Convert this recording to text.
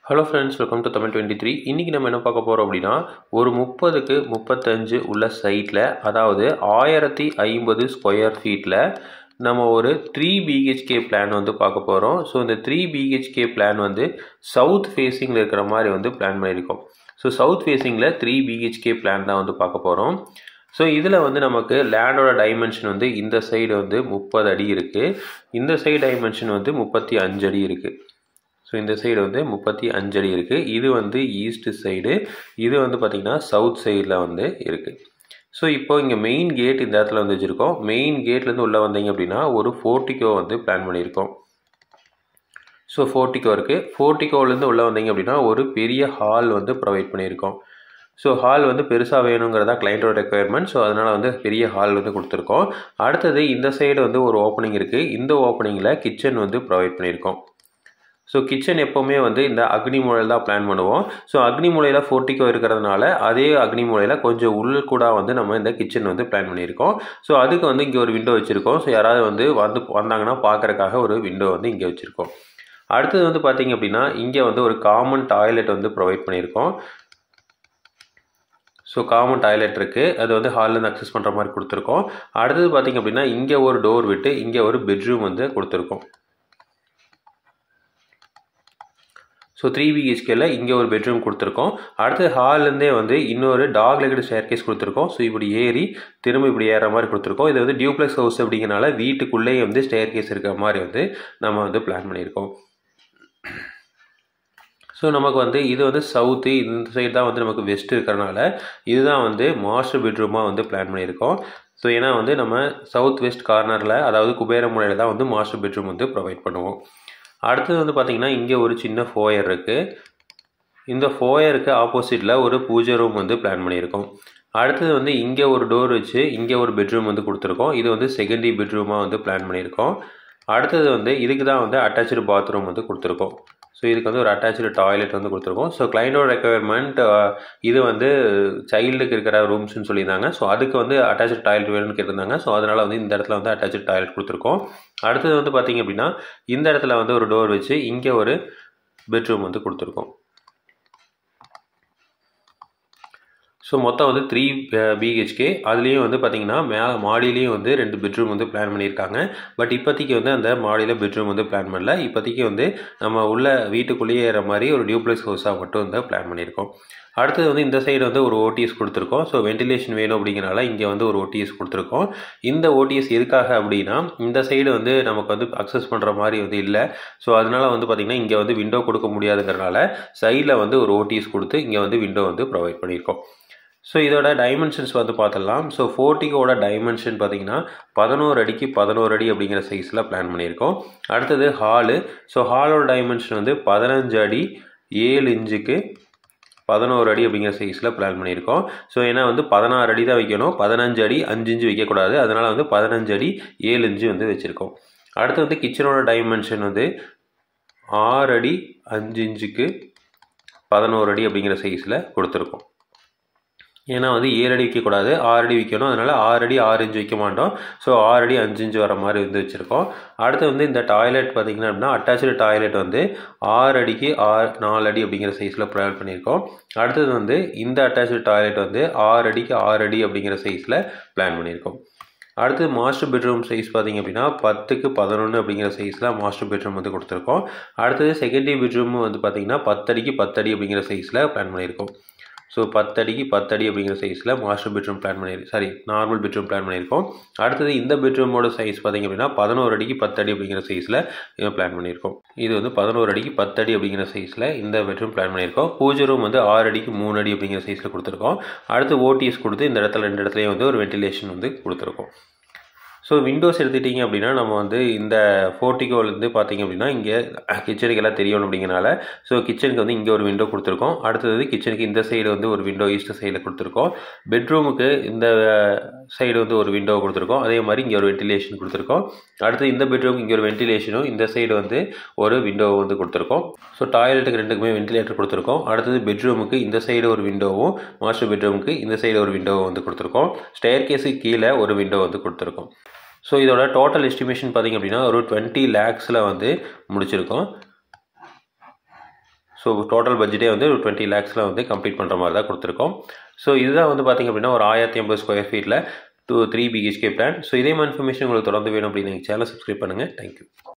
hello friends welcome to Tamil twenty three இன்றைக்கி நம்ம என்ன பார்க்க போகிறோம் அப்படின்னா ஒரு முப்பதுக்கு முப்பத்தஞ்சு உள்ள சைட்டில் அதாவது ஆயிரத்தி ஐம்பது ஸ்கொயர் ஃபீட்டில் நம்ம ஒரு த்ரீ பிஹெச்கே பிளான் வந்து பார்க்க போகிறோம் ஸோ இந்த த்ரீ பிஹெச்கே பிளான் வந்து சவுத் ஃபேஸிங்கில் இருக்கிற மாதிரி வந்து பிளான் பண்ணியிருக்கோம் ஸோ சவுத் ஃபேஸிங்கில் த்ரீ பிஹெச்கே பிளான் தான் வந்து பார்க்க போகிறோம் ஸோ இதில் வந்து நமக்கு லேண்டோட டைமென்ஷன் வந்து இந்த சைடு வந்து முப்பது அடி இருக்குது இந்த சைடு டைமென்ஷன் வந்து முப்பத்தி அஞ்சு அடி இருக்குது ஸோ இந்த சைடு வந்து முப்பத்தி அஞ்சு அடி இருக்குது இது வந்து ஈஸ்ட் சைடு இது வந்து பார்த்திங்கன்னா சவுத் சைடில் வந்து இருக்குது ஸோ இப்போ இங்கே மெயின் கேட் இந்த இடத்துல வந்து வச்சுருக்கோம் மெயின் கேட்லேருந்து உள்ளே வந்தீங்க அப்படின்னா ஒரு ஃபோர்ட்டிக்கோ வந்து பிளான் பண்ணியிருக்கோம் ஸோ ஃபோர்ட்டிக்கோ இருக்குது ஃபோர்ட்டிக்கோலேருந்து உள்ளே வந்தீங்க அப்படின்னா ஒரு பெரிய ஹால் வந்து ப்ரொவைட் பண்ணியிருக்கோம் ஸோ ஹால் வந்து பெருசாக வேணுங்கிறதா கிளைண்ட்டோட ரெக்குயர்மெண்ட் ஸோ அதனால் வந்து பெரிய ஹால் வந்து கொடுத்துருக்கோம் அடுத்தது இந்த சைடு வந்து ஒரு ஓப்பனிங் இருக்குது இந்த ஓப்பனிங்கில் கிச்சன் வந்து ப்ரொவைட் பண்ணியிருக்கோம் ஸோ கிச்சன் எப்போவுமே வந்து இந்த அக்னி மூலையில் தான் பிளான் பண்ணுவோம் ஸோ அக்னி மூலையில் ஃபோர்ட்டிக்கோ இருக்கிறதுனால அதே அக்னி மூலையில் கொஞ்சம் உள் கூட வந்து நம்ம இந்த கிச்சன் வந்து பிளான் பண்ணியிருக்கோம் ஸோ அதுக்கு வந்து இங்கே ஒரு விண்டோ வச்சுருக்கோம் ஸோ யாராவது வந்து வந்து வந்தாங்கன்னா பார்க்குறக்காக ஒரு விண்டோ வந்து இங்கே வச்சுருக்கோம் அடுத்தது வந்து பார்த்திங்க அப்படின்னா இங்கே வந்து ஒரு காமன் டாய்லெட் வந்து ப்ரொவைட் பண்ணியிருக்கோம் ஸோ காமன் டாய்லெட் இருக்குது அது வந்து ஹால்லேருந்து அக்சஸ் பண்ணுற மாதிரி கொடுத்துருக்கோம் அடுத்தது பார்த்திங்க அப்படின்னா இங்கே ஒரு டோர் விட்டு இங்கே ஒரு பெட்ரூம் வந்து கொடுத்துருக்கோம் ஸோ த்ரீ பிஹெச்கேல இங்கே ஒரு பெட்ரூம் கொடுத்துருக்கோம் அடுத்து ஹால்லேருந்தே வந்து இன்னொரு டாக் லெக்கட் ஸ்டேர் கேஸ் கொடுத்துருக்கோம் ஸோ இப்படி ஏறி திரும்ப இப்படி ஏற மாதிரி கொடுத்துருக்கோம் இது வந்து டியூப்ளெக்ஸ் ஹவுஸ் அப்படிங்கிறனால வீட்டுக்குள்ளேயே வந்து ஸ்டேர் கேஸ் இருக்கிற மாதிரி வந்து நம்ம வந்து பிளான் பண்ணியிருக்கோம் ஸோ நமக்கு வந்து இது வந்து சவுத்து இந்த சைடு தான் வந்து நமக்கு வெஸ்ட் இருக்கிறனால இதுதான் வந்து மாஸ்டர் பெட்ரூமாக வந்து பிளான் பண்ணியிருக்கோம் ஸோ ஏன்னா வந்து நம்ம சவுத் வெஸ்ட் கார்னரில் அதாவது குபேர முறையில் தான் வந்து மாஸ்டர் பெட்ரூம் வந்து ப்ரொவைட் பண்ணுவோம் அடுத்தது வந்து பார்த்திங்கன்னா இங்கே ஒரு சின்ன ஃபோயர் இருக்குது இந்த ஃபோயருக்கு ஆப்போசிட்டில் ஒரு பூஜை ரூம் வந்து பிளான் பண்ணியிருக்கோம் அடுத்தது வந்து இங்கே ஒரு டோர் வச்சு இங்கே ஒரு பெட்ரூம் வந்து கொடுத்துருக்கோம் இது வந்து செகண்டரி பெட்ரூமாக வந்து பிளான் பண்ணியிருக்கோம் அடுத்தது வந்து இதுக்கு தான் வந்து அட்டாச்சு பாத்ரூம் வந்து கொடுத்துருக்கோம் ஸோ இதுக்கு வந்து ஒரு அட்டாச்சு டாய்லெட் வந்து கொடுத்துருக்கோம் ஸோ கிளைண்டோட ரெக்குயர்மெண்ட் இது வந்து சைல்டுக்கு இருக்கிற ரூம்ஸ்னு சொல்லியிருந்தாங்க ஸோ அதுக்கு வந்து அட்டாச்சு டாய்லெட் வேணும்னு கேட்டிருந்தாங்க ஸோ அதனால் வந்து இந்த இடத்துல வந்து அட்டாச்சு டாய்லெட் கொடுத்துருக்கோம் அடுத்தது வந்து பார்த்திங்க அப்படின்னா இந்த இடத்துல வந்து ஒரு டோர் வச்சு இங்கே ஒரு பெட்ரூம் வந்து கொடுத்துருக்கோம் ஸோ மொத்தம் வந்து த்ரீ பிஹெச்கே அதுலேயும் வந்து பார்த்திங்கன்னா மேலே மாடியிலையும் வந்து ரெண்டு பெட்ரூம் வந்து பிளான் பண்ணியிருக்காங்க பட் இப்போதைக்கு வந்து அந்த மாடியில் பெட்ரூம் வந்து பிளான் பண்ணல இப்போதைக்கு வந்து நம்ம உள்ள வீட்டுக்குள்ளேயே ஏற மாதிரி ஒரு டியூப்ளெக்ஸ் ஹவுஸாக மட்டும் வந்து பிளான் பண்ணியிருக்கோம் அடுத்தது வந்து இந்த சைடு வந்து ஒரு ஓடிஎஸ் கொடுத்துருக்கோம் ஸோ வென்டிலேஷன் வேணும் அப்படிங்கிறனால இங்கே வந்து ஒரு ஓடிஎஸ் கொடுத்துருக்கோம் இந்த ஓடிஎஸ் எதுக்காக அப்படின்னா இந்த சைடு வந்து நமக்கு வந்து அக்சஸ் பண்ணுற மாதிரி வந்து இல்லை ஸோ அதனால் வந்து பார்த்திங்கன்னா இங்கே வந்து விண்டோ கொடுக்க முடியாதுங்கிறனால சைடில் வந்து ஒரு ஓடிஎஸ் கொடுத்து இங்கே வந்து விண்டோ வந்து ப்ரொவைட் பண்ணியிருக்கோம் ஸோ இதோட டைமென்ஷன்ஸ் வந்து பார்த்துடலாம் ஸோ ஃபோர்ட்டிக்கோட டைமென்ஷன் பார்த்தீங்கன்னா பதினோரு அடிக்கு பதினோரு அடி அப்படிங்கிற சைஸில் பிளான் பண்ணியிருக்கோம் அடுத்தது ஹாலு ஸோ ஹாலோட டைமென்ஷன் வந்து பதினஞ்சு அடி ஏழு இன்ச்சுக்கு பதினோரு அடி அப்படிங்கிற சைஸில் பிளான் பண்ணியிருக்கோம் ஸோ ஏன்னா வந்து பதினாறு அடி தான் வைக்கணும் பதினஞ்சு அடி அஞ்சு இன்ச்சு வைக்கக்கூடாது அதனால் வந்து பதினஞ்சு அடி ஏழு இன்ச்சு வந்து வச்சுருக்கோம் அடுத்து வந்து கிச்சனோட டைமென்ஷன் வந்து ஆறு அடி அஞ்சு இன்ச்சுக்கு பதினோரு அடி அப்படிங்கிற சைஸில் கொடுத்துருக்கோம் ஏன்னா வந்து ஏழு அடி வைக்கக்கூடாது ஆறு அடி வைக்கணும் அதனால் ஆறு அடி ஆறு இன்ச்சு வைக்க மாட்டோம் ஸோ ஆறு அடி அஞ்சு இன்ச்சு வர மாதிரி வந்து வச்சுருக்கோம் அடுத்து வந்து இந்த டாய்லெட் பார்த்திங்கன்னா அப்படின்னா அட்டாச்சு டாய்லெட் வந்து ஆறு அடிக்கு ஆறு நாலு அடி அப்படிங்கிற சைஸில் ப்ரொவைட் பண்ணியிருக்கோம் அடுத்தது வந்து இந்த அட்டாச்சு டாய்லெட் வந்து ஆறு அடிக்கு ஆறு அடி அப்படிங்கிற சைஸில் பிளான் பண்ணியிருக்கோம் அடுத்து மாஸ்டர் பெட்ரூம் சைஸ் பார்த்திங்க அப்படின்னா பத்துக்கு பதினொன்று அப்படிங்கிற சைஸில் மாஸ்டர் பெட்ரூம் வந்து கொடுத்துருக்கோம் அடுத்தது செகண்டரி பெட்ரூம் வந்து பார்த்திங்கன்னா பத்தடிக்கு பத்தடி அப்படிங்கிற சைஸில் பிளான் பண்ணியிருக்கோம் ஸோ பத்தடிக்கு பத்தடி அப்படிங்கிற சைஸில் மாஸ்டர் பெட்ரூம் பிளான் பண்ணியிருக்கோம் சாரி நார்மல் பெட்ரூம் பிளான் பண்ணியிருக்கோம் அடுத்தது இந்த பெட்ரூமோட சைஸ் பார்த்திங்க அப்படின்னா பதினோரு அடிக்கு பத்தடி அப்படிங்கிற சைஸில் பிளான் பண்ணியிருக்கோம் இது வந்து பதினோரு அடிக்கு பத்தடி அப்படிங்கிற சைஸில் இந்த பெட்ரூம் பிளான் பண்ணியிருக்கோம் பூஜை ரூம் வந்து ஆறு அடிக்கு மூணு அடி அப்படிங்கிற சைஸில் கொடுத்துருக்கோம் அடுத்து ஓடிஎஸ் கொடுத்து இந்த இடத்துல ரெண்டு இடத்துலையும் வந்து ஒரு வென்டிலேஷன் வந்து கொடுத்துருக்கோம் ஸோ விண்டோஸ் எடுத்துட்டிங்க அப்படின்னா நம்ம வந்து இந்த ஃபோர்ட்டிகோலேருந்து பார்த்தீங்க அப்படின்னா இங்கே கிச்சனுக்கு எல்லாம் தெரியணும் அப்படிங்கிறனால ஸோ கிச்சனுக்கு வந்து இங்கே ஒரு விண்டோ கொடுத்துருக்கோம் அடுத்தது கிச்சனுக்கு இந்த சைடு வந்து ஒரு விண்டோ ஈஸ்ட் சைடில் கொடுத்துருக்கோம் பெட்ரூமுக்கு இந்த சைடு வந்து ஒரு விண்டோ கொடுத்துருக்கோம் அதே மாதிரி இங்கே ஒரு வென்டிலேஷன் கொடுத்துருக்கோம் அடுத்து இந்த பெட்ரூம் இங்கே ஒரு வென்டிலேஷனும் இந்த சைடு வந்து ஒரு விண்டோ வந்து கொடுத்துருக்கோம் ஸோ டாய்லெட்டுக்கு ரெண்டுக்குமே வென்டிலேட்டர் கொடுத்துருக்கோம் அடுத்தது பெட்ரூமுக்கு இந்த சைடு ஒரு விண்டோவும் மாஸ்டர் பெட்ரூமுக்கு இந்த சைடு ஒரு விண்டோவும் வந்து கொடுத்துருக்கோம் ஸ்டேர் கேஸுக்கு கீழே ஒரு விண்டோ வந்து கொடுத்துருக்கோம் ஸோ இதோட டோட்டல் எஸ்டிமேஷன் பார்த்திங்க அப்படின்னா ஒரு டுவெண்ட்டி லேக்ஸில் வந்து முடிச்சிருக்கோம் ஸோ டோட்டல் பட்ஜெட்டே வந்து ஒரு டுவெண்ட்டி லேக்ஸில் வந்து கம்ப்ளீட் பண்ணுற மாதிரி தான் கொடுத்துருக்கோம் ஸோ இதுதான் வந்து பார்த்திங்க அப்படின்னா ஒரு ஆயிரத்தி ஐம்பது ஸ்கொயர் ஃபீட்டில் two three BHK plan so இதே மாதிரி இன்ஃபர்மேஷன் உங்களுக்கு தொடர்ந்து வேணும் அப்படின்னு சேனல் சப்ஸ்கிரைப் பண்ணுங்கள் தேங்க்யூ